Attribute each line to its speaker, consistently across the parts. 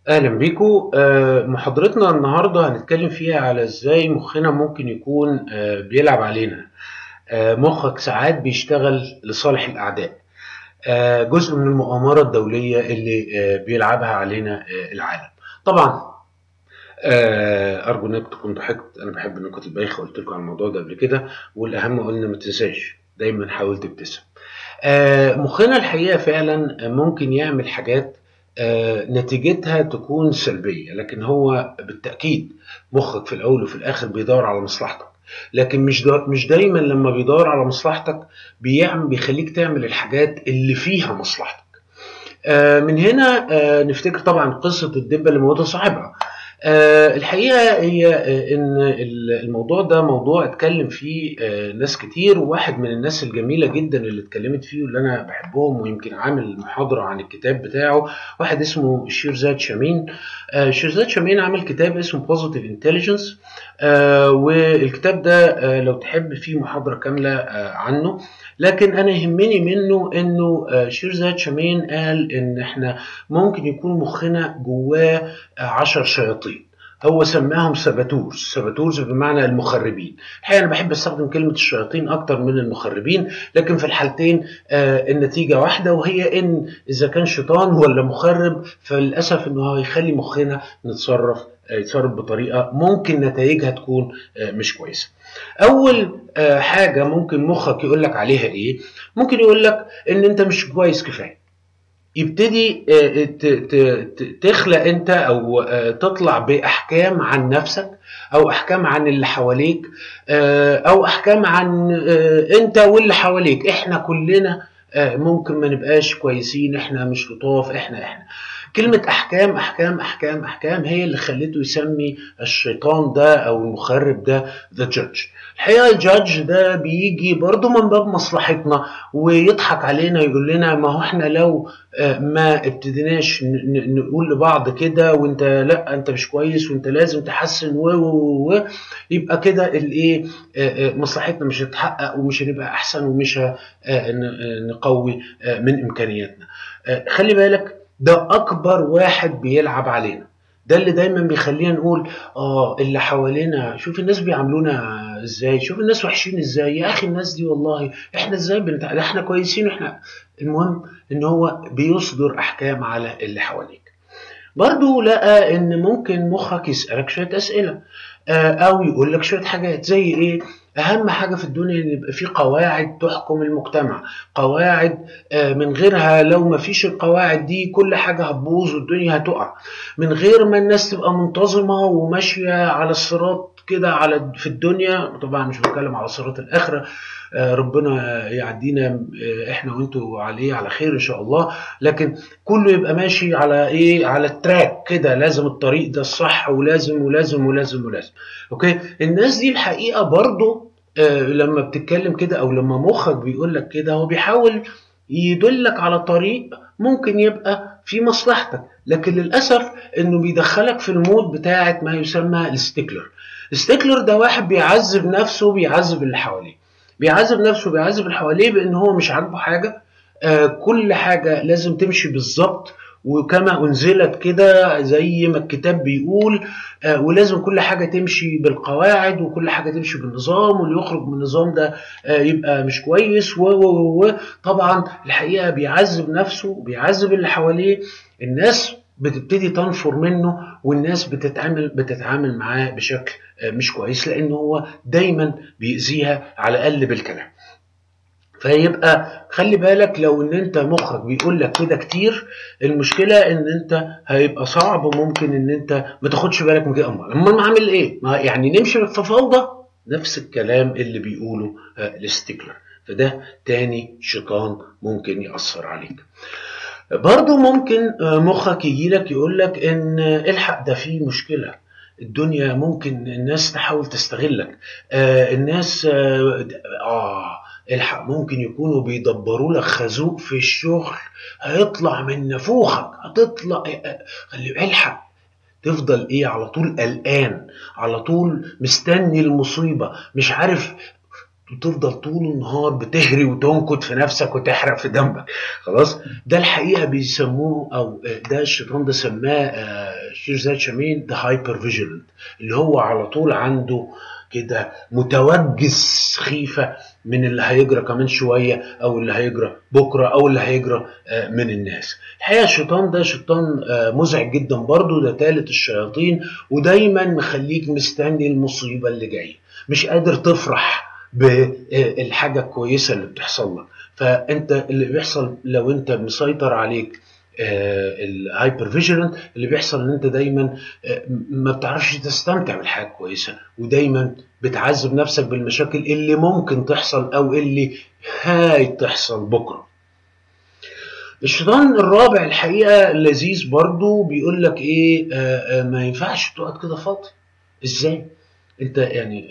Speaker 1: اهلا بيكم آه، محاضرتنا النهارده هنتكلم فيها على ازاي مخنا ممكن يكون آه، بيلعب علينا آه، مخك ساعات بيشتغل لصالح الاعداء آه، جزء من المؤامره الدوليه اللي آه، بيلعبها علينا آه، العالم طبعا آه، ارجو انك تكون ضحكت انا بحب النكت البايخه قلت لكم على الموضوع ده قبل كده والاهم قلنا ما تنساش دايما حاول تبتسم آه، مخنا الحقيقه فعلا ممكن يعمل حاجات آه، نتيجتها تكون سلبيه لكن هو بالتاكيد مخك في الاول وفي الاخر بيدور على مصلحتك لكن مش دا مش دايما لما بيدور على مصلحتك بيعمل بيخليك تعمل الحاجات اللي فيها مصلحتك آه، من هنا آه، نفتكر طبعا قصه الدبه اللي موتها صاحبها آه، الحقيقه هي آه، ان ال- الموضوع ده موضوع اتكلم فيه آه، ناس كتير وواحد من الناس الجميله جدا اللي اتكلمت فيه واللي انا بحبهم ويمكن عامل محاضره عن الكتاب بتاعه واحد اسمه شيرزاد شامين آه، شيرزاد شامين عمل كتاب اسمه بوزيتيف انتليجنس والكتاب ده آه، لو تحب فيه محاضره كامله آه، عنه لكن انا يهمني منه انه آه، شيرزاد شامين قال ان احنا ممكن يكون مخنا جواه عشر شياطين هو سماهم سباتورز سباتورز بمعنى المخربين الحقيقه انا بحب استخدم كلمه الشياطين اكتر من المخربين لكن في الحالتين آه النتيجه واحده وهي ان اذا كان شيطان ولا مخرب فللاسف انه هيخلي مخنا نتصرف آه، يتصرف بطريقه ممكن نتائجها تكون آه مش كويسه اول آه حاجه ممكن مخك يقول لك عليها ايه ممكن يقول لك ان انت مش كويس كفايه يبتدي آه، ت- ت- ت- تخلق انت او آه، تطلع باحكام عن نفسك او احكام عن اللي حواليك آه، او احكام عن آه، انت واللي حواليك احنا كلنا آه، ممكن ما نبقاش كويسين احنا مش لطاف احنا احنا كلمة أحكام أحكام أحكام أحكام هي اللي خلته يسمي الشيطان ده أو المخرب ده ذا جادج الحقيقة الجادج ده بيجي برضه من باب مصلحتنا ويضحك علينا يقول لنا ما هو احنا لو آه، ما ابتديناش ن- ن- نقول لبعض كده وانت لا انت مش كويس وانت لازم تحسن و و و يبقى كده الايه آه، آه، مصلحتنا مش هتتحقق ومش هنبقى احسن ومش ه- آه، ن- آه، نقوي آه، من امكانياتنا آه، خلي بالك ده اكبر واحد بيلعب علينا ده اللي دايما بيخلينا نقول اه اللي حوالينا شوف الناس بيعاملونا ازاي شوف الناس وحشين ازاي يا اخي الناس دي والله احنا ازاي بنتع... ده احنا كويسين احنا المهم ان هو بيصدر احكام على اللي حواليك برضو لقى ان ممكن مخك يسألك شوية اسئلة آه، او يقول لك شوية حاجات زي ايه اهم حاجة في الدنيا ان يبقى في قواعد تحكم المجتمع قواعد آه، من غيرها لو ما فيش القواعد دي كل حاجة هتبوظ والدنيا هتقع من غير ما الناس تبقى منتظمة وماشية على الصراط كده على في الدنيا طبعا مش بتكلم على صراط الآخرة آه، ربنا يعدينا آه، احنا وانتوا عليه على خير ان شاء الله لكن كله يبقى ماشي على ايه على التراك كده لازم الطريق ده الصح ولازم ولازم ولازم ولازم اوكي الناس دي الحقيقة برضو آه، لما بتتكلم كده او لما مخك بيقول لك كده هو بيحاول يدلك على طريق ممكن يبقى في مصلحتك لكن للاسف انه بيدخلك في المود بتاعت ما يسمى الستيكلر الستيكلر ده واحد بيعذب نفسه بيعذب اللي حواليه بيعذب نفسه بيعذب اللي حواليه بان هو مش عاجبه حاجه آه كل حاجه لازم تمشي بالظبط وكما انزلت كده زي ما الكتاب بيقول آه ولازم كل حاجه تمشي بالقواعد وكل حاجه تمشي بالنظام واللي يخرج من النظام ده آه يبقى مش كويس و و و طبعا الحقيقه بيعذب نفسه بيعذب اللي حواليه الناس بتبتدي تنفر منه والناس بتتعامل بتتعامل معاه بشكل آه، مش كويس لان هو دايما بيأذيها على الاقل بالكلام فيبقى خلي بالك لو ان انت مخك بيقول لك كده كتير المشكله ان انت هيبقى صعب ممكن ان انت ما تاخدش بالك من كده امال امال اعمل ايه ما يعني نمشي في فوضى نفس الكلام اللي بيقوله آه، الستيكلر فده تاني شيطان ممكن يأثر عليك برضه ممكن آه، مخك يجي لك يقول لك ان آه، الحق ده فيه مشكله الدنيا ممكن الناس تحاول تستغلك آه الناس آه, اه الحق ممكن يكونوا بيدبروا لك خازوق في الشغل هيطلع من نافوخك هتطلع آه، خلي الحق تفضل ايه على طول قلقان على طول مستني المصيبه مش عارف وتفضل طول النهار بتهري وتنكت في نفسك وتحرق في دمك خلاص ده الحقيقه بيسموه او ده الشيطان ده سماه شيرزاد شامين ذا هايبر فيجيلنت اللي هو على طول عنده كده متوجس خيفه من اللي هيجرى كمان شويه او اللي هيجرى بكره او اللي هيجرى من الناس الحقيقه الشيطان ده شيطان مزعج جدا برضه ده ثالث الشياطين ودايما مخليك مستني المصيبه اللي جايه مش قادر تفرح بالحاجه الكويسه اللي بتحصل لك فانت اللي بيحصل لو انت مسيطر عليك الهايبر فيجيلنت اللي بيحصل ان انت دايما ما بتعرفش تستمتع بالحاجه الكويسه ودايما بتعذب نفسك بالمشاكل اللي ممكن تحصل او اللي هاي تحصل بكره الشيطان الرابع الحقيقه لذيذ برضو بيقول لك ايه آآ آآ ما ينفعش تقعد كده فاضي ازاي انت يعني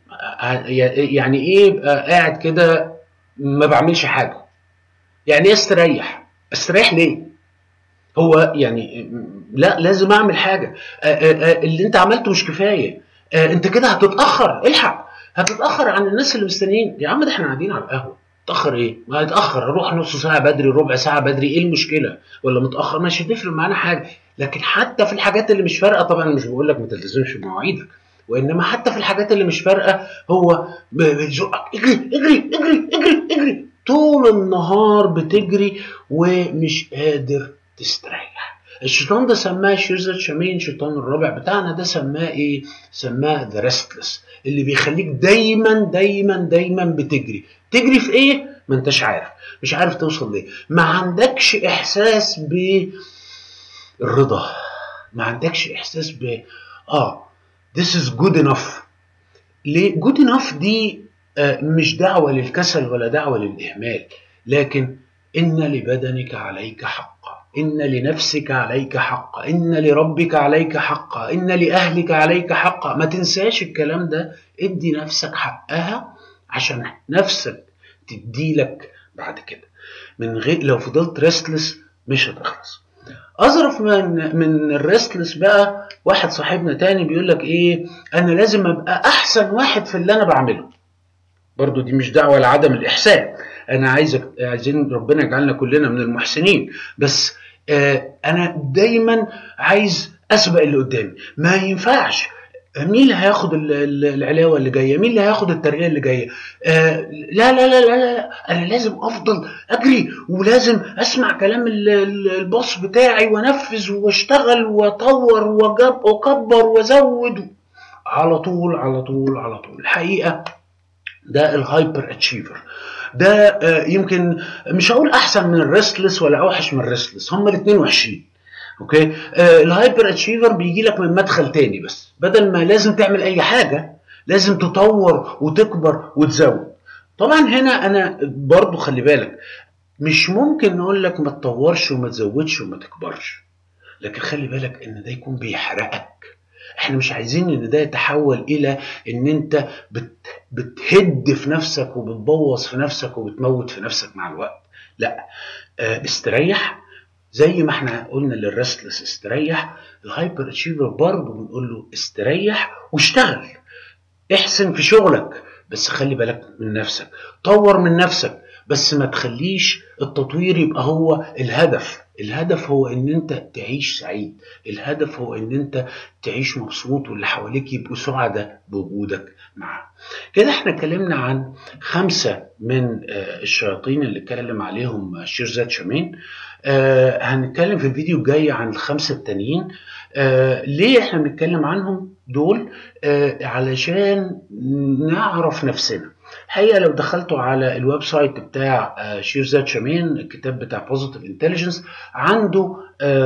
Speaker 1: يعني ايه قاعد كده ما بعملش حاجه يعني ايه استريح استريح ليه هو يعني لا لازم اعمل حاجه اللي انت عملته مش كفايه انت كده هتتاخر الحق هتتاخر عن الناس اللي مستنيين يا عم ده احنا قاعدين على القهوه تاخر ايه ما هتاخر اروح نص ساعه بدري ربع ساعه بدري ايه المشكله ولا متاخر مش هتفرق معانا حاجه لكن حتى في الحاجات اللي مش فارقه طبعا مش بقول لك ما تلتزمش بمواعيدك وانما حتى في الحاجات اللي مش فارقه هو بيزقك اجري اجري اجري اجري اجري طول النهار بتجري ومش قادر تستريح الشيطان ده سماه شيرزت شامين الشيطان الرابع بتاعنا ده سماه ايه سماه ذا ريستلس اللي بيخليك دايما دايما دايما بتجري تجري في ايه ما انتش عارف مش عارف توصل ليه ما عندكش احساس بالرضا ما عندكش احساس ب اه this is good enough ليه good enough دي آه مش دعوة للكسل ولا دعوة للإهمال لكن إن لبدنك عليك حقا إن لنفسك عليك حقا إن لربك عليك حقا إن لأهلك عليك حقا ما تنساش الكلام ده ادي نفسك حقها عشان نفسك تدي لك بعد كده من غير لو فضلت ريستلس مش هتخلص اظرف من من الريستلس بقى واحد صاحبنا تاني بيقول لك ايه انا لازم ابقى احسن واحد في اللي انا بعمله برضو دي مش دعوه لعدم الاحسان انا عايزك عايزين ربنا يجعلنا كلنا من المحسنين بس آه انا دايما عايز اسبق اللي قدامي ما ينفعش مين اللي هياخد العلاوه اللي جايه مين اللي هياخد الترقيه اللي جايه آه لا, لا لا لا لا انا لازم افضل اجري ولازم اسمع كلام الباص بتاعي وانفذ واشتغل واطور واكبر وازود على طول على طول على طول الحقيقه ده الهايبر اتشيفر ده آه يمكن مش هقول احسن من الريستلس ولا اوحش من الريستلس هما الاثنين وحشين اوكي آه الهايبر اتشيفر بيجي لك من مدخل تاني بس بدل ما لازم تعمل اي حاجه لازم تطور وتكبر وتزود طبعا هنا انا برضو خلي بالك مش ممكن نقول لك ما تطورش وما تزودش وما تكبرش لكن خلي بالك ان ده يكون بيحرقك احنا مش عايزين ان ده يتحول الى ان انت بت بتهد في نفسك وبتبوظ في نفسك وبتموت في نفسك مع الوقت لا اه استريح زي ما احنا قلنا للريستلس استريح الهايبر اتشيفر برضه بنقول له استريح واشتغل احسن في شغلك بس خلي بالك من نفسك طور من نفسك بس ما تخليش التطوير يبقى هو الهدف الهدف هو ان انت تعيش سعيد الهدف هو ان انت تعيش مبسوط واللي حواليك يبقوا سعداء بوجودك معاه كده احنا اتكلمنا عن خمسة من الشياطين اللي اتكلم عليهم شيرزاد شامين آه هنتكلم في الفيديو الجاي عن الخمسة التانيين آه ليه احنا بنتكلم عنهم دول آه علشان نعرف نفسنا الحقيقه لو دخلتوا على الويب سايت بتاع شيرزاد شامين الكتاب بتاع بوزيتيف انتليجنس عنده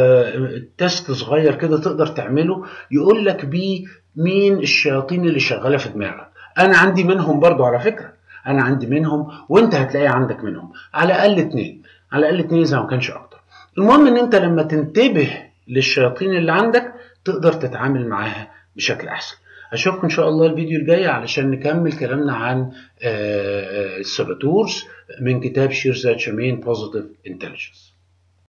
Speaker 1: تيست صغير كده تقدر تعمله يقول لك بيه مين الشياطين اللي شغاله في دماغك انا عندي منهم برضو على فكره انا عندي منهم وانت هتلاقي عندك منهم على الاقل اتنين على الاقل اتنين اذا ما كانش اكتر المهم ان انت لما تنتبه للشياطين اللي عندك تقدر تتعامل معاها بشكل احسن اشوفكم ان شاء الله الفيديو الجاي علشان نكمل كلامنا عن السباتورز من كتاب شيرزاد شامين بوزيتيف انتليجنس